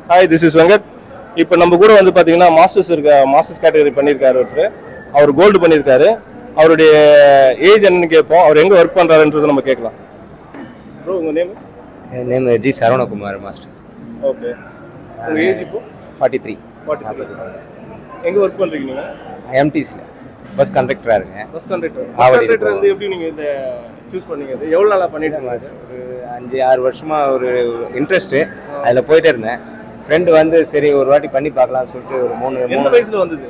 Hi this is Venkat இப்போ நம்ம கூட வந்து பார்த்தீங்கன்னா மாஸ்டர்ஸ் இருக்க மாஸ்டர்ஸ் கேட்டகரி பண்ணியிருக்காரு ஒருத்தர் அவர் கோல்டு பண்ணியிருக்காரு அவருடைய ஏஜ் என்னன்னு கேட்போம் அவர் எங்கே ஒர்க் பண்ணுறாருன்றதை நம்ம கேட்கலாம் ப்ரோ உங்கள் நேம் என் name G Saravanakumar master okay உங்கள் ஏஜ் இப்போ ஃபார்ட்டி த்ரீ ஃபார்ட்டி எங்கே ஒர்க் பண்ணுறீங்க நீங்கள் எம்டிஸில் பஸ் கண்டக்டராக இருக்கேன் bus conductor bus Avadi conductor வந்து எப்படி நீங்கள் இந்த சூஸ் பண்ணீங்க இது எவ்வளோ நாளாக பண்ணிட்டு இருக்காங்க ஒரு அஞ்சு ஆறு வருஷமாக ஒரு இன்ட்ரெஸ்ட்டு அதில் போயிட்டே இருந்தேன் ஃப்ரெண்டு வந்து சரி ஒரு வாட்டி பண்ணி பார்க்கலாம்னு சொல்லிட்டு ஒரு மூணு எந்த மூணு வயசுல வந்தது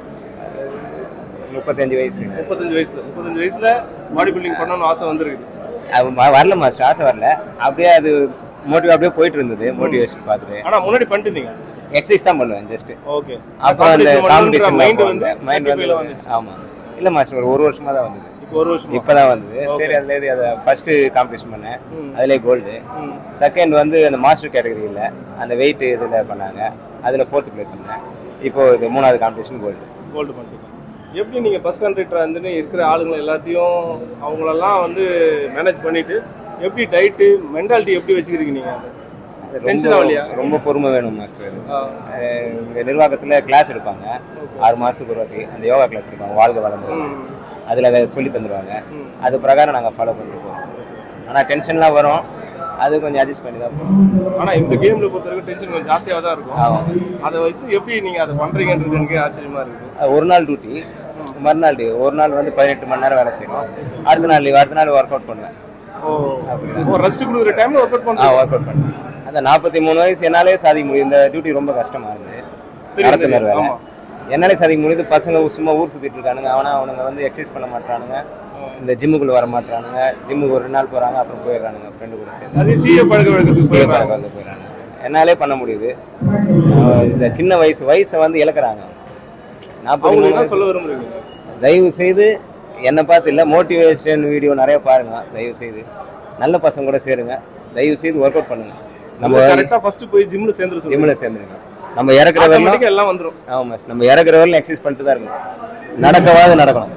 முப்பத்தஞ்சு வயசு முப்பத்தஞ்சு வயசுல முப்பத்தஞ்சு வயசுல பாடி பில்டிங் பண்ணணும்னு ஆசை வந்திருக்குது அது ம- வரல மாஸ்டர் ஆசை வரல அப்படியே அது மோட்டிவ் அப்படியே போயிட்டு இருந்தது மோட்டிவேஷன் பார்த்துட்டு ஆனா முன்னாடி பண்ணிட்டு இருந்தீங்க எக்ஸசைஸ் தான் பண்ணுவேன் ஜஸ்ட் ஓகே அப்புறம் அந்த காம்படிஷன் மைண்ட் வந்து மைண்ட் வந்து வந்துச்சு ஆமாம் இல்லை மாஸ்டர் ஒரு ஒரு வருஷமா தான் வந்தது இப்போ ஒரு வருஷம் இப்பதான் வந்தது சரி அதுல இருந்து அதை ஃபர்ஸ்ட் காம்படிஷன் பண்ணேன் ம். அதுல கோல்டு செகண்ட் வந்து அந்த மாஸ்டர் கேட்டகரி இல்ல அந்த வெயிட் இதுல பண்ணாங்க அதுல ஃபோர்த் பிளேஸ் வந்தேன் இப்போ இது மூணாவது காம்படிஷன் கோல்டு கோல்டு பண்ணிட்டீங்க எப்படி நீங்க பஸ் கண்டக்டர் வந்து இருக்கிற ஆளுங்க எல்லாத்தையும் அவங்களெல்லாம் வந்து மேனேஜ் பண்ணிட்டு எப்படி டயட்டு மென்டாலிட்டி எப்படி வச்சுக்கிறீங்க நீங்க Tension ஆகலையா? ரொம்ப ரொம்ப பொறுமை வேணும் மாஸ்டர் இது ஆ, அஹ் இங்க நிர்வாகத்துல கிளாஸ் எடுப்பாங்க ஆறு மாசத்துக்கு ஒரு வாட்டி அந்த யோகா கிளாஸ் எடுப்பாங்க வாழ்க வளமுறை ம், அதுல அதை சொல்லி தந்துருவாங்க ம். அது பிரகாரம் நாங்க ஃபாலோ பண்ணிட்டு போறோம் ஆனா டென்ஷன்லாம் வரும் அது கொஞ்சம் அட்ஜஸ்ட் பண்ணி தான் போகணும் ஆனா இந்த கேம்ல பொறுத்த வரைக்கும் டென்ஷன் கொஞ்சம் ஜாஸ்தியாக தான் இருக்கும் ஆமாம் அதை வைத்து எப்படி நீங்க அதை பண்றீங்கன்றது எனக்கு ஆச்சரியமா இருக்குது அது ஒரு நாள் டியூட்டி மறுநாள் day. ஒரு நாள் வந்து பதினெட்டு மணி நேரம் வேலை செய்யணும் அடுத்த நாள் leave. அடுத்த நாள் ஒர்க் அவுட் பண்ணுவேன் ஓ அப்படிதான் ஓ ரெஸ்ட் கொடுக்குற டைம்ல ஒர்க் அவுட் ஆ பண்ணுறோம் ஒர்க் அவுட் பண்ணுவேன் அந்த நாற்பத்தி மூணு வயசு என்னாலே சாதிக்க முடியும் இந்த டியூட்டி ரொம்ப கஷ்டமா இருந்தது நடத்துனர் வேலை ஆமா என்னாலே சாதிக்க முடியுது பசங்க சும்மா ஊர் சுத்திட்டு இருக்கானுங்க அவனா அவனுங்க வந்து எக்ஸசைஸ் பண்ண மாட்டானுங்க இந்த ஜிம்முக்குள்ள வர மாட்டானுங்க ஜிம்முக்கு ஒரு ரெண்டு நாள் போறாங்க அப்புறம் போயிடுறானுங்க ஃப்ரெண்டு கூட சேர்ந்து அது தீய பழக்க வழக்கத்துக்கு தீய போயிடுறாங்க பழக்கம் வந்து போயிடுறாங்க என்னாலே பண்ண முடியுது ஆஹ் இந்த சின்ன வயசு வயசை வந்து இழக்கிறாங்க நாற்பத்தி அவங்களுக்கு மூணு என்ன சொல்ல விரும்புறீங்க தயவு செய்து என்னை பார்த்து இல்லை மோட்டிவேஷன் வீடியோ நிறைய பாருங்க தயவு செய்து நல்ல பசங்க கூட சேருங்க தயவு செய்து ஒர்க் அவுட் பண்ணுங்க நம்ம கரெக்டா ஃபர்ஸ்ட் போய் ஜிம்ல சேர்ந்துரு சொல்லுங்க ஜிம்மில் சேர்ந்துருங்க நம்ம இறக்குற வரலாம் ஆட்டோமேட்டிக்கா எல்லாம் வந்துரும் ஆமாம் நம்ம இறக்குற வரலாம் எக்ஸசைஸ் பண்ணிட்டு தான் இருக்கணும் நடக்கவாது நடக்கணும்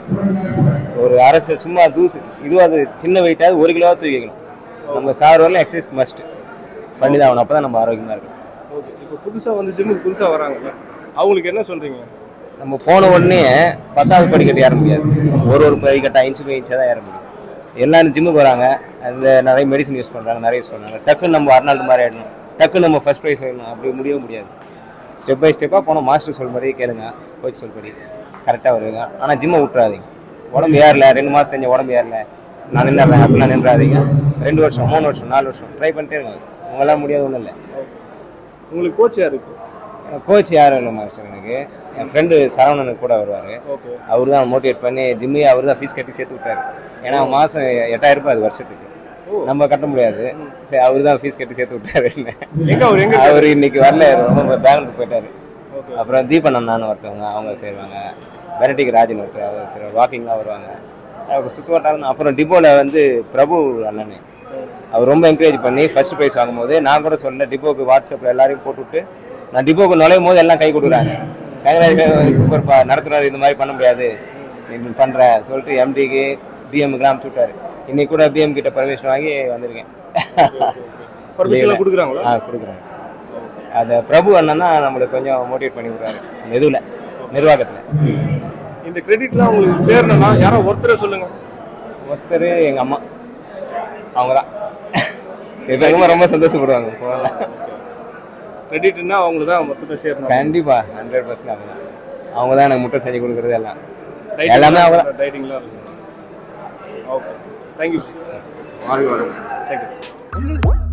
ஒரு அரசு சும்மா தூசு இதுவாது சின்ன வெயிட்டாவது ஒரு கிலோவாக தூக்கி வைக்கணும் நம்ம சார் வரலாம் எக்ஸசைஸ் மஸ்ட் பண்ணி தான் ஆகணும் அப்போ தான் நம்ம ஆரோக்கியமாக இருக்கணும் ஓகே இப்போ புதுசா வந்து ஜிம்முக்கு புதுசா வராங்கல்ல அவங்களுக்கு என்ன சொல்றீங்க நம்ம போன உடனே பத்தாவது படிக்கட்டு ஏற முடியாது ஒரு ஒரு படிக்கட்டா இன்ச்சு பை இன்ச்சாக தான் ஏற முடியும் எல்லாரும் ஜிம்முக்கு வராங்க அந்த நிறைய மெடிசன் யூஸ் பண்ணுறாங்க நிறைய யூஸ் பண்ணுறாங்க டக்குன்னு நம்ம அர்னால்டு மாதிரி ஆயிடணும் டக்குன்னு நம்ம ஃபர்ஸ்ட் ப்ரைஸ் வாங்கணும் அப்படி முடியவே முடியாது ஸ்டெப் பை ஸ்டெப்பாக போனோம் மாஸ்டர் சொல்படி கேளுங்க கோச் சொல்படி கரெக்டாக வருவீங்க ஆனால் ஜிம்மை விட்றாதீங்க உடம்பு ஏறல ரெண்டு மாதம் செஞ்ச உடம்பு ஏறல நான் நின்றுறேன் அப்படிலாம் நின்றாதீங்க ரெண்டு வருஷம் மூணு வருஷம் நாலு வருஷம் ட்ரை பண்ணிட்டே இருங்க உங்களால் முடியாது ஒன்றும் இல்லை உங்களுக்கு கோச் யாரு இருக்கு எனக்கு கோச் யாரும் இல்லை மாஸ்டர் எனக்கு என் ஃப்ரெண்டு சரவணனுக்கு கூட வருவார் ஓகே அவர் தான் மோட்டிவேட் பண்ணி ஜிம்மையே அவர் தான் ஃபீஸ் கட்டி சேர்த்து விட்டாரு ஏன்னா மாதம் எட்டாயிரம் ரூபாய் அது வருஷத்துக்கு ஓ. நம்ம கட்ட முடியாது சரி அவர் தான் ஃபீஸ் கட்டி சேர்த்து விட்டாரு எங்க அவர் எங்க அவர் இன்னைக்கு வரல ரொம்ப பெங்களூர் போயிட்டாரு ஓகே அப்புறம் தீபன் அண்ணான்னு ஒருத்தவங்க அவங்க சேருவாங்க வெரைட்டிக்கு ராஜன் ஒருத்தர் அவர் சரி வாக்கிங்லாம் வருவாங்க அவங்க சுற்று வட்டாரம் அப்புறம் டிப்போவில் வந்து பிரபு அண்ணன் அவர் ரொம்ப என்கரேஜ் பண்ணி ஃபர்ஸ்ட் ப்ரைஸ் வாங்கும்போது நான் கூட சொல்ல டிப்போக்கு வாட்ஸ்அப்பில் எல்லாரையும் போட்டுவிட்டு நான் டிப்போக்கு நுழையும் போது எல்லாம் கை கொடுக்குறாங்க சூப்பர்ப்பா நடத்துனர் இந்த மாதிரி பண்ண முடியாது நீ இப்படி பண்ற சொல்லிட்டு எம்டிக்கு பிஎம்க்குலாம் அனுப்பிச்சு விட்டாரு இன்னைக்கு கூட பிஎம் கிட்ட பர்மிஷன் வாங்கி வந்திருக்கேன் பர்மிஷன் கொடுக்குறாங்களா ஆ கொடுக்குறேன் அந்த பிரபு அண்ணன் தான் நம்மளுக்கு கொஞ்சம் மோட்டிவேட் பண்ணி விடுறாரு அந்த இதுல நிர்வாகத்துல இந்த கிரெடிட்லாம் உங்களுக்கு சேரணும்னா யாரோ ஒருத்தரை சொல்லுங்க ஒருத்தர் எங்க அம்மா அவங்க தான் இப்போ எங்க அம்மா ரொம்ப சந்தோஷப்படுவாங்க போகல கிரெடிட்னா அவங்களுக்கு தான் மொத்தத்தை சேரணும் கண்டிப்பா ஹண்ட்ரட் பர்சன்ட் அவங்க தான் அவங்க தான் எனக்கு முட்டை செஞ்சு கொடுக்குறது எல்லாம் Dieting எல்லாமே அவங்க எல்லாம் dietingலாம் இருக்கு ஓகே தேங்க்யூ வாழ்க வளமுடன். தேங்க்யூ